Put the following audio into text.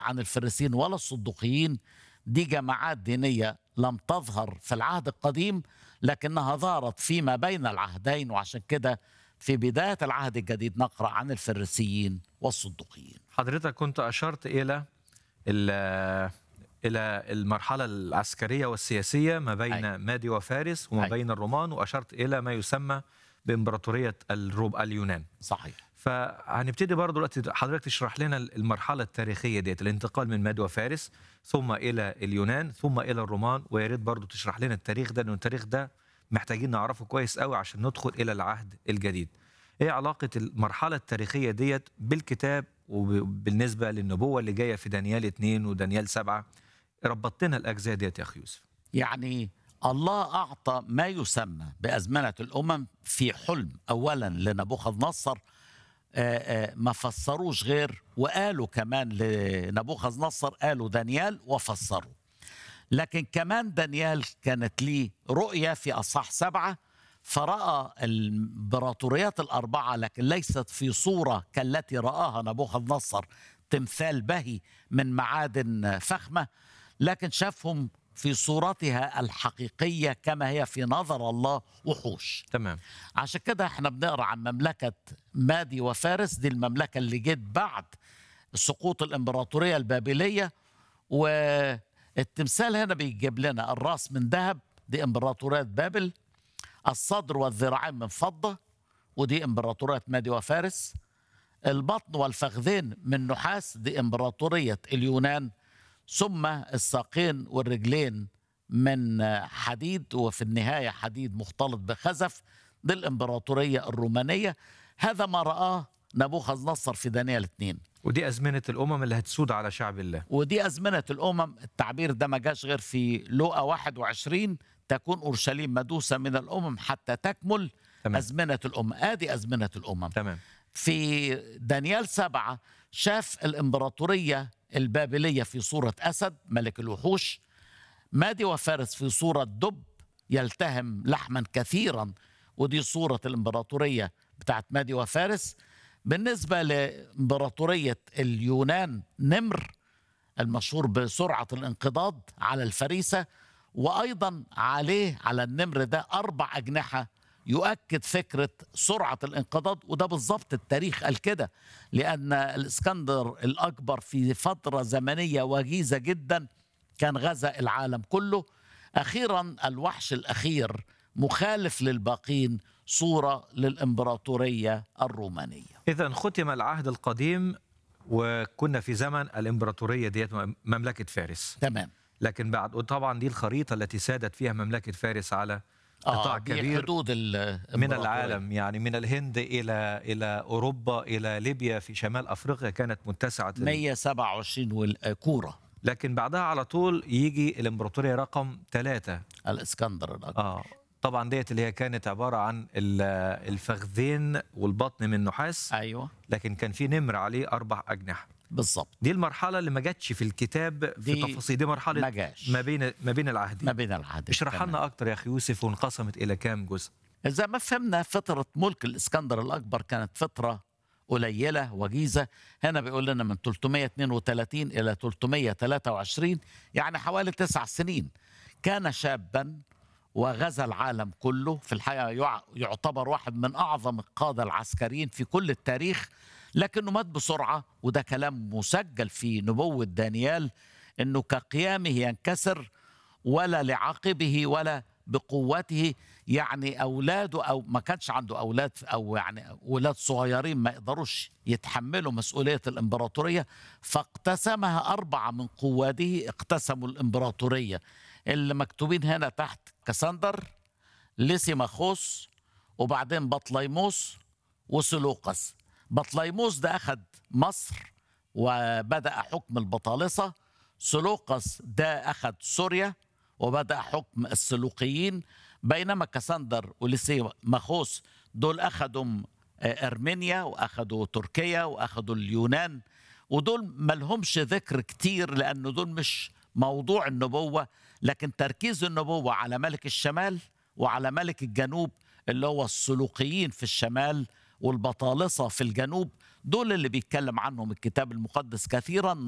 عن الفريسيين ولا الصدوقيين دي جماعات دينية لم تظهر في العهد القديم لكنها ظهرت فيما بين العهدين وعشان كده في بداية العهد الجديد نقرأ عن الفريسيين والصدوقيين حضرتك كنت أشرت إلى ال- إلى المرحلة العسكرية والسياسية ما بين أي. مادي وفارس وما أي. بين الرومان وأشرت إلى ما يسمى بإمبراطورية الروب اليونان صحيح فهنبتدي برضه دلوقتي حضرتك تشرح لنا المرحلة التاريخية ديت الانتقال من مادي وفارس ثم إلى اليونان ثم إلى الرومان ويا ريت برضه تشرح لنا التاريخ ده لأن التاريخ ده محتاجين نعرفه كويس قوي عشان ندخل إلى العهد الجديد. إيه علاقة المرحلة التاريخية ديت بالكتاب وبالنسبة للنبوة اللي جاية في دانيال 2 ودانيال 7 ربطت لنا الأجزاء ديت يا أخي يوسف. يعني الله أعطى ما يسمى بأزمنة الأمم في حلم أولا لنبوخذ نصر آه، آه، ما فسروش غير وقالوا كمان لنبوخذ نصر قالوا دانيال وفسروا لكن كمان دانيال كانت ليه رؤية في أصحاح سبعة فرأى الإمبراطوريات الأربعة لكن ليست في صورة كالتي رآها نبوخذ نصر تمثال بهي من معادن فخمة لكن شافهم في صورتها الحقيقية كما هي في نظر الله وحوش تمام عشان كده احنا بنقرا عن مملكة مادي وفارس دي المملكة اللي جت بعد سقوط الإمبراطورية البابلية والتمثال هنا بيجيب لنا الراس من ذهب دي إمبراطورية بابل الصدر والذراعين من فضة ودي إمبراطورية مادي وفارس البطن والفخذين من نحاس دي إمبراطورية اليونان ثم الساقين والرجلين من حديد وفي النهاية حديد مختلط بخزف دي الإمبراطورية الرومانية هذا ما رآه نبوخذ نصر في دانيال 2 ودي أزمنة الأمم اللي هتسود على شعب الله. ودي أزمنة الأمم التعبير ده ما جاش غير في لوقا 21 تكون أورشليم مدوسة من الأمم حتى تكمل تمام. أزمنة الأمم آدي أزمنة الأمم تمام في دانيال سبعة شاف الإمبراطورية البابلية في صورة أسد ملك الوحوش مادي وفارس في صورة دب يلتهم لحما كثيرا ودي صورة الإمبراطورية بتاعت مادي وفارس بالنسبة لإمبراطورية اليونان نمر المشهور بسرعة الانقضاض على الفريسة وأيضا عليه على النمر ده أربع أجنحة يؤكد فكرة سرعة الانقضاض وده بالظبط التاريخ قال كده لأن الإسكندر الأكبر في فترة زمنية وجيزة جدا كان غزا العالم كله أخيرا الوحش الأخير مخالف للباقين صورة للإمبراطورية الرومانية إذا ختم العهد القديم وكنا في زمن الإمبراطورية ديت مملكة فارس تمام لكن بعد وطبعا دي الخريطة التي سادت فيها مملكة فارس على قطاع آه دي كبير حدود من الإمبراطورية. العالم يعني من الهند إلى إلى أوروبا إلى ليبيا في شمال أفريقيا كانت متسعة ال- 127 والكورة لكن بعدها على طول يجي الإمبراطورية رقم ثلاثة الإسكندر الأكبر آه طبعا ديت اللي هي كانت عبارة عن ال- الفخذين والبطن من نحاس أيوة لكن كان في نمر عليه أربع أجنحة بالظبط دي المرحلة اللي ما جاتش في الكتاب في دي تفاصيل دي مرحلة ما جاش ما بين ما بين ما العهدين بين العهد اشرح تمام. لنا أكتر يا أخي يوسف وانقسمت إلى كام جزء إذا ما فهمنا فترة ملك الإسكندر الأكبر كانت فترة قليلة وجيزة هنا بيقول لنا من 332 إلى 323 يعني حوالي تسع سنين كان شابا وغزا العالم كله في الحقيقة يع- يعتبر واحد من أعظم القادة العسكريين في كل التاريخ لكنه مات بسرعة وده كلام مسجل في نبوة دانيال أنه كقيامه ينكسر ولا لعقبه ولا بقوته يعني اولاده او ما كانش عنده اولاد او يعني اولاد صغيرين ما يقدروش يتحملوا مسؤوليه الامبراطوريه فاقتسمها اربعه من قواده اقتسموا الامبراطوريه اللي مكتوبين هنا تحت كسندر ليسيماخوس وبعدين بطليموس وسلوقس بطليموس ده اخذ مصر وبدا حكم البطالسه سلوقس ده اخذ سوريا وبدا حكم السلوقيين بينما كسندر وليسيماخوس دول اخذوا آه، ارمينيا واخذوا تركيا واخذوا اليونان ودول ملهمش ذكر كتير لأن دول مش موضوع النبوة لكن تركيز النبوة على ملك الشمال وعلى ملك الجنوب اللي هو السلوقيين في الشمال والبطالسة في الجنوب دول اللي بيتكلم عنهم الكتاب المقدس كثيرا